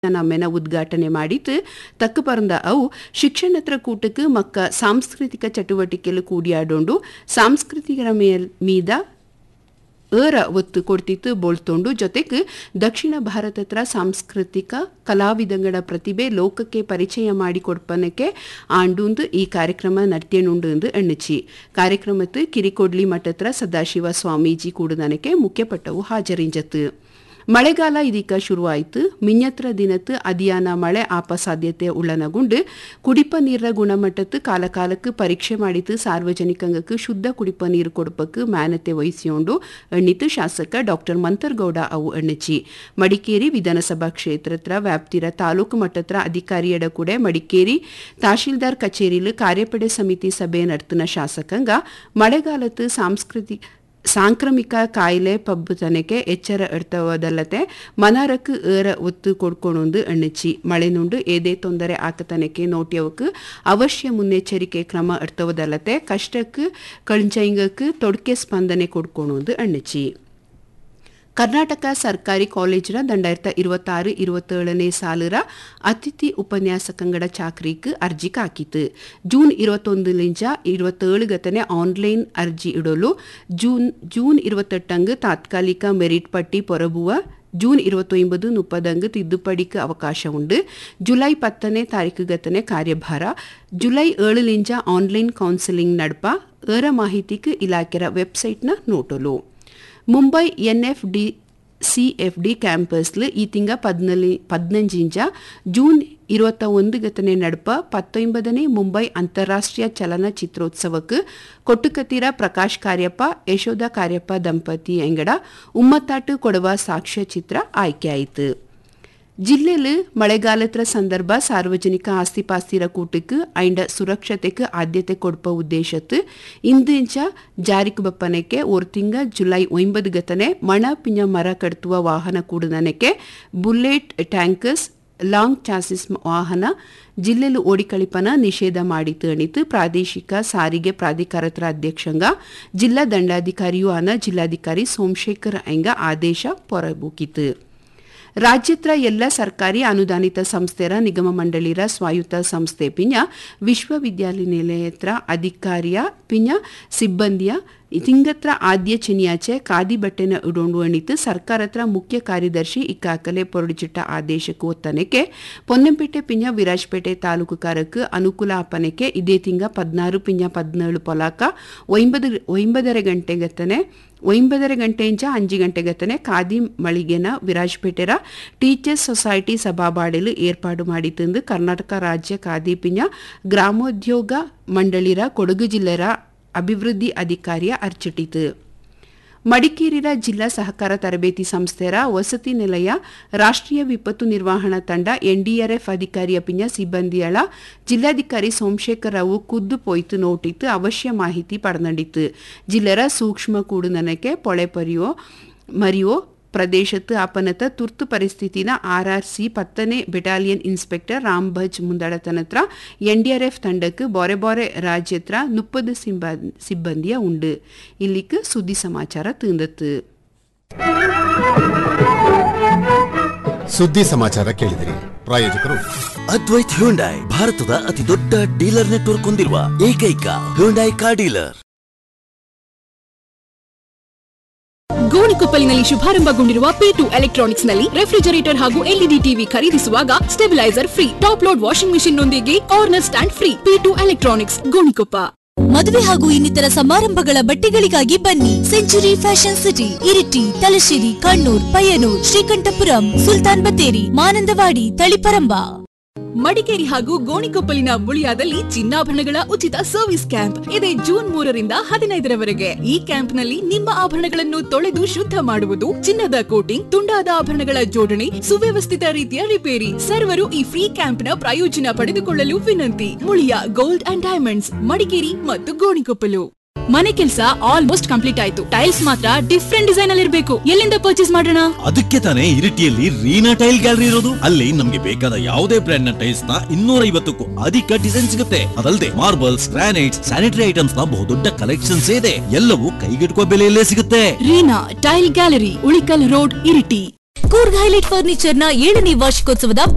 ನಮ್ಮೆನ ಉದ್ಘಾಟನೆ ಮಾಡಿತು ತಕ್ಕ ಪರಂದ ಅವು ಶಿಕ್ಷಣತ್ರ ಕೂಟಕ್ಕೆ ಮಕ್ಕ ಸಾಂಸ್ಕೃತಿಕ ಚಟುವಟಿಕೆಲು ಕೂಡಿಯಾಡೋಂಡು ಸಾಂಸ್ಕೃತಿಕರ ಮೇಲ್ ಮೀದ ಏರ ಒತ್ತು ಕೊಡ್ತಿತ್ತು ಬೋಳ್ತೊಂಡು ಜೊತೆಗೆ ದಕ್ಷಿಣ ಭಾರತತ್ರ ಸಾಂಸ್ಕೃತಿಕ ಕಲಾವಿದಂಗಡ ಪ್ರತಿಭೆ ಲೋಕಕ್ಕೆ ಪರಿಚಯ ಮಾಡಿಕೊಡ್ಪನಕ್ಕೆ ಆಂಡುಂದು ಈ ಕಾರ್ಯಕ್ರಮ ನಡ್ತೇನುಂಡು ಎಂದು ಎಣ್ಣಿಚಿ ಕಾರ್ಯಕ್ರಮತ್ತು ಕಿರಿಕೊಡ್ಲಿ ಮಠತ್ರ ಸದಾಶಿವ ಸ್ವಾಮೀಜಿ ಕೂಡುದನಕ್ಕೆ ಮುಖ್ಯಪಟ್ಟವು ಹಾಜರಿಂಜತ್ತು ಮಳೆಗಾಲ ಇದೀಗ ಶುರುವಾಯಿತು ಮಿഞ്ഞತ್ರ ದಿನತ್ತು ಅದಿಯಾನ ಮಳೆ ಆಪ ಸಾಧ್ಯತೆ ಉಳ್ಳನಗುಂಡು ಕುಡಿಪ ನೀರ ಗುಣಮಟ್ಟತ್ತು ಕಾಲಕಾಲಕ್ಕೆ ಪರೀಕ್ಷೆ ಮಾಡಿತು ಸಾರ್ವಜನಿಕಂಗಕ್ಕೆ ಶುದ್ಧ ಕುಡಿಪ ನೀರು ಕೊಡಪಕ್ಕೆ ಮ್ಯಾನತೆ ವಹಿಸಿಕೊಂಡು ಎಣ್ಣಿತು ಶಾಸಕ ಡಾಕ್ಟರ್ ಮಂತರ್ಗೌಡ ಅವು ಎಣ್ಣಿಚಿ ಮಡಿಕೇರಿ ವಿಧಾನಸಭಾ ಕ್ಷೇತ್ರತ್ರ ವ್ಯಾಪ್ತಿರ ತಾಲೂಕು ಮಟ್ಟತ್ರ ಅಧಿಕಾರಿಯಡ ಕೂಡ ಮಡಿಕೇರಿ ತಹಶೀಲ್ದಾರ್ ಕಚೇರಿಲು ಕಾರ್ಯಪಡೆ ಸಮಿತಿ ಸಭೆ ನಡ್ತನ ಶಾಸಕಂಗ ಮಳೆಗಾಲತ್ತು ಸಾಂಸ್ಕೃತಿಕ ಸಾಂಕ್ರಾಮಿಕ ಕಾಯಿಲೆ ಪಬ್ಬುತನಕ್ಕೆ ಎಚ್ಚರ ಎಡ್ತವದಲ್ಲದೆ ಮನಾರಕ್ಕೆ ಏರ ಒತ್ತು ಕೊಡ್ಕೊಣೊಂದು ಎಣ್ಣಿಚಿ ಮಳೆ ನುಂಡು ಏದೇ ತೊಂದರೆ ಆಕತನಕ್ಕೆ ನೋಟ್ಯವಕ್ಕೆ ಅವಶ್ಯ ಮುನ್ನೆಚ್ಚರಿಕೆ ಕ್ರಮ ಎಡ್ತವದಲ್ಲದೆ ಕಷ್ಟಕ್ಕೆ ಕಳ್ಚೈಂಗಕ್ಕೆ ತೊಡಕೆ ಸ್ಪಂದನೆ ಕೊಡ್ಕೊಣೊಂದು ಎಣ್ಣಿಚಿ ಕರ್ನಾಟಕ ಸರ್ಕಾರಿ ಕಾಲೇಜಿನ ದಂಡಾಯಿರತ ಇರುವತ್ತಾರು ಇರುವತ್ತೇಳನೇ ಸಾಲರ ಅತಿಥಿ ಉಪನ್ಯಾಸಕಂಗಡ ಚಾಕ್ರಿಕ್ ಅರ್ಜಿ ಕಾಕಿತು ಜೂನ್ ഇരുപത്തൊന്നിലിഞ്ച ഇരുപത്തേഴ് ഗതനെ ഓൺലൈൻ അർജി ഇടലു ജൂൺ ജൂൺ ഇരുപത്തെട്ടങ്ക് താത്കാലിക മെറിറ്റ് പട്ടി പൊറബുವ ಜೂನ್ ಇರುವತ್ತೊಂಬತ್ತು ಮುಪ್ಪದಂಗ್ ತಿದ್ದುಪಡಿಗೆ ಅವಕಾಶ ಉಂಡು ಜುಲೈ ಪತ್ತನೇ ತಾರೀಕು ಗತನೆ ಕಾರ್ಯಭಾರ ಜುಲೈ ಏಳಲಿಂಜ ಆನ್ಲೈನ್ ಕೌನ್ಸಿಲಿಂಗ್ ನಡ್ಪ ಏರ ಮಾಹಿತಿಗೆ ಇಲಾಖೆರ ವೆಬ್ಸೈಟ್ನ ನೋಟಲು ಮುಂಬೈ ಎನ್ಎಫ್ ಡಿ ಸಿಎಫ್ಡಿ ಕ್ಯಾಂಪಸ್ಲು ಈ ತಿಂಗ ಪದ್ನಲ್ಲಿ ಪದ್ನಂಜಿಂಜ ಜೂನ್ ഇരുപത്തി ഒന്ന് ഗതനെ നടുപ്പ് പത്തൊൻപതിനെ മുംബൈ അന്താരാഷ്ട്രീയ ചലനಚಿತ್ರೋತ್ಸವಕ್ಕೆ ಕೊಟ್ಟುಕತ್ತೀರ ಪ್ರಕಾಶ್ ಕಾರ್ಯಪ್ಪ ಯಶೋಧ ಕಾರ್ಯಪ್ಪ ದಂಪತಿ ಎಂಗಡ ಉಮ್ಮತ್ತಾಟು ಕೊಡುವ ಸಾಕ್ಷ್ಯ ಚಿತ್ರ ಆಯ್ಕೆಯಾಯಿತು ಜಿಲ್ಲೆಲು ಮಳೆಗಾಲತ್ರ ಸಂದರ್ಭ ಸಾರ್ವಜನಿಕ ಆಸ್ತಿಪಾಸ್ತಿರ ಕೂಟಕ್ಕೆ ಐಂಡ ಸುರಕ್ಷತೆಗೆ ಆದ್ಯತೆ ಕೊಡ್ಪ ಉದ್ದೇಶತ್ತು ಇಂದಿಂಚ ಜಾರಿಕ್ ಬಪ್ಪನಕ್ಕೆ ஒரு ತಿಂಗ ಜುಲೈ ಒಂಬದು ಗತನೆ ಮಣ ಪಿಂಜ ಮರ ಕಡ್ತುವ ವಾಹನ ಕೂಡನಕ್ಕೆ ಬುಲೆಟ್ ಟ್ಯಾಂಕರ್ಸ್ ಲಾಂಗ್ ಚಾಸಿಸ್ ವಾಹನ ಜಿಲ್ಲೆಲು ಓಡಿಕಳಿಪನ ನಿಷೇಧ ಮಾಡಿತು ಅಣಿತು ಪ್ರಾದೇಶಿಕ ಸಾರಿಗೆ ಪ್ರಾಧಿಕಾರತ್ರ ಅಧ್ಯಕ್ಷಂಗ ಜಿಲ್ಲಾ ದಂಡಾಧಿಕಾರಿಯೂ ಆನ ಜಿಲ್ಲಾಧಿಕಾರಿ ಸೋಮಶೇಖರ್ ಐಂಗ ಆದೇಶ ಹೊರಬೂಕಿತು ರಾಜ್ಯತ್ರ ಎಲ್ಲ ಸರ್ಕಾರಿ ಅನುದಾನಿತ ಸಂಸ್ಥೆರ ನಿಗಮ ಮಂಡಳಿರ ಸ್ವಾಯುತ್ತ ಸಂಸ್ಥೆ ಪಿಂಜ ವಿಶ್ವವಿದ್ಯಾನಿಲಯತ್ರ ಅಧಿಕಾರಿಯ ಪಿಂಜ ಸಿಬ್ಬಂದಿಯ ತಿಂಗತ್ರ ಆದ್ಯ ಚಿನಿಯಾಚೆ ಕಾದಿ ಬಟ್ಟೆನ ಇಡೋಂಡು ಅಣಿತು ಸರ್ಕಾರತ್ರ ಮುಖ್ಯ ಕಾರ್ಯದರ್ಶಿ ಇಕ್ಕಾಕಲೆ ಪೊರಡಿಚಿಟ್ಟ ಆದೇಶಕ್ಕೆ ಒತ್ತನಕ್ಕೆ ಪೊನ್ನಂಪೇಟೆ ಪಿಂಜ ವಿರಾಜಪೇಟೆ ತಾಲೂಕುಕಾರಕ್ಕೆ ಅನುಕೂಲ ಅಪ್ಪನಕ್ಕೆ ಇದೇ ತಿಂಗ ಪದ್ನಾರು ಪಿಂಜ ಪದ್ನೇಳು ಪೊಲಾಕ ಒಂಬದು ಒಂಬದರ ಗಂಟೆಗತ್ತನೆ ಒಂಬದರ ಗಂಟೆಂಚ ಅಂಜು ಗಂಟೆಗತ್ತನೆ ಖಾದಿ ಮಳಿಗೆನ ವಿರಾಜಪೇಟೆರ ಟೀಚರ್ಸ್ ಸೊಸೈಟಿ ಸಭಾಬಾಡೆಲು ಏರ್ಪಾಡು ಮಾಡಿತೆಂದು ಕರ್ನಾಟಕ ರಾಜ್ಯ ಖಾದಿ ಪಿಂಜ ಗ್ರಾಮೋದ್ಯೋಗ ಮಂಡಳಿರ ಕೊಡಗು ಜಿಲ್ಲೆರ ಅಭಿವೃದ್ಧಿ ಅಧಿಕಾರಿಯ ಅರ್ಚಿಟಿತು ಮಡಿಕೇರಿರ ಜಿಲ್ಲಾ ಸಹಕಾರ ತರಬೇತಿ ಸಂಸ್ಥೆರ ವಸತಿ ನಿಲಯ ರಾಷ್ಟ್ರೀಯ ವಿಪತ್ತು ನಿರ್ವಹಣಾ ತಂಡ ಎನ್ಡಿಆರ್ಎಫ್ ಅಧಿಕಾರಿಯ ಪಿಂಜ ಸಿಬ್ಬಂದಿಯಳ ಜಿಲ್ಲಾಧಿಕಾರಿ ಸೋಮಶೇಖರ್ ರಾವು ಖುದ್ದು ಪೋಯ್ತು ನೋಟಿತ್ತು ಅವಶ್ಯ ಮಾಹಿತಿ ಪಡೆದಂಡಿತು ಜಿಲ್ಲೆರ ಸೂಕ್ಷ್ಮ ಕೂಡುನನಕ್ಕೆ ಪೊಳೆ ಪರಿಯೋ ಮರಿಯೋ ಪ್ರದೇಶತ್ತು ಅಪನತ ತುರ್ತು ಪರಿಸ್ಥಿತಿನ ಆರ್ಆರ್ಸಿ ಪತ್ತನೇ ಬೆಟಾಲಿಯನ್ ಇನ್ಸ್ಪೆಕ್ಟರ್ ರಾಮ್ ಭಜ್ ಮುಂದಾಡತನತ್ರ ಎನ್ಡಿಆರ್ಎಫ್ ತಂಡಕ್ಕೆ ಬೊರೆ ಬೊರೆ ರಾಜ್ಯತ್ರ ಮುಪ್ಪದು ಸಿಬ್ಬಂದಿಯ ಉಂಡು ಇಲ್ಲಿக்கு ಸುದ್ದಿ ಸಮಾಚಾರ ತಿಂದತ್ತು ಸುದ್ದಿ ಸಮಾಚಾರ ಕೇಳಿದಿರಿ ಪ್ರಾಯೋಜಕರು ಅದ್ವೈತ್ ಹ್ಯುಂಡೈ ಭಾರತದ ಅತಿ ದೊಡ್ಡ ಡೀಲರ್ ನೆಟ್ವರ್ಕ್ ಹೊಂದಿರುವ ಏಕೈಕ ಹ್ಯುಂಡೈ ಕಾರ್ ಡೀಲರ್ ಗೋಣಿಕೊಪ್ಪಲಿನಲ್ಲಿ ಶುಭಾರಂಭಗೊಂಡಿರುವ ಪಿ ಟು ಎಲೆಕ್ಟ್ರಾನಿಕ್ಸ್ ನಲ್ಲಿ ರೆಫ್ರಿಜರೇಟರ್ ಹಾಗೂ ಎಲ್ಇಡಿ ಟಿವಿ ಖರೀದಿಸುವಾಗ stabiliser free top load washing machine ನೊಂದಿಗೆ corner stand free P two electronics Gonikoppa ಮದುವೆ ಹಾಗೂ ಇನ್ನಿತರ ಸಮಾರಂಭಗಳ ಬಟ್ಟೆಗಳಿಗಾಗಿ ಬನ್ನಿ century fashion city Iritty Thalassery Kannur Payyanur Sreekandapuram Sultan Bathery Mananthavady Taliparamba Madikeri ಹಾಗೂ ಗೋಣಿಕೊಪ್ಪಲಿನ ಮುಳಿಯಾದಲ್ಲಿ ಚಿನ್ನಾಭರಣಗಳ ಉಚಿತ ಸರ್ವಿಸ್ ಕ್ಯಾಂಪ್ ಇದೆ ಜೂನ್ ಮೂರರಿಂದ ಹದಿನೈದರವರೆಗೆ ಈ ಕ್ಯಾಂಪ್ನಲ್ಲಿ ನಿಮ್ಮ ಆಭರಣಗಳನ್ನು ತೊಳೆದು ಶುದ್ಧ ಮಾಡುವುದು ಚಿನ್ನದ ಕೋಟಿಂಗ್ ತುಂಡಾದ ಆಭರಣಗಳ ಜೋಡಣೆ ಸುವ್ಯವಸ್ಥಿತ ರೀತಿಯ ರಿಪೇರಿ ಸರ್ವರು ಈ ಫ್ರೀ ಕ್ಯಾಂಪ್ನ ಪ್ರಯೋಜನ ಪಡೆದುಕೊಳ್ಳಲು ವಿನಂತಿ Muliya gold and diamonds Madikeri ಮತ್ತು ಗೋಣಿಕೊಪ್ಪಲು ಮನೆ ಕೆಲಸ ಆಲ್ಮೋಸ್ಟ್ ಕಂಪ್ಲೀಟ್ ಆಯ್ತು ಟೈಲ್ಸ್ ಮಾತ್ರ ಡಿಫ್ರೆಂಟ್ ಡಿಸೈನ್ ಅಲ್ಲಿ ಇರಬೇಕು ಎಲ್ಲಿಂದ ಪರ್ಚೇಸ್ ಮಾಡೋಣ ಅದಕ್ಕೆ ತಾನೇ ಇರಿಟಿಯಲ್ಲಿ ರೀನಾ ಟೈಲ್ ಗ್ಯಾಲರಿ ಇರೋದು ಅಲ್ಲಿ ನಮ್ಗೆ ಬೇಕಾದ ಯಾವುದೇ ಬ್ರ್ಯಾಂಡ್ ನ ಟೈಲ್ಸ್ ನ ಇನ್ನೂರ ಐವತ್ತಕ್ಕೂ ಅಧಿಕ ಡಿಸೈನ್ ಸಿಗುತ್ತೆ ಅದಲ್ಲದೆ ಮಾರ್ಬಲ್ಸ್ ಗ್ರಾನೈಟ್ಸ್ ಸ್ಯಾನಿಟರಿ ಐಟಮ್ಸ್ ನ ಬಹುದೊಡ್ಡ ಕಲೆಕ್ಷನ್ಸ್ ಇದೆ ಎಲ್ಲವೂ ಕೈಗೆಟುಕುವ ಬೆಲೆಯಲ್ಲೇ ಸಿಗುತ್ತೆ Reena tile gallery Ulikkal road Iritty Coorg highlight furniture ನ ಏಳನೇ ವಾರ್ಷಿಕೋತ್ಸವದ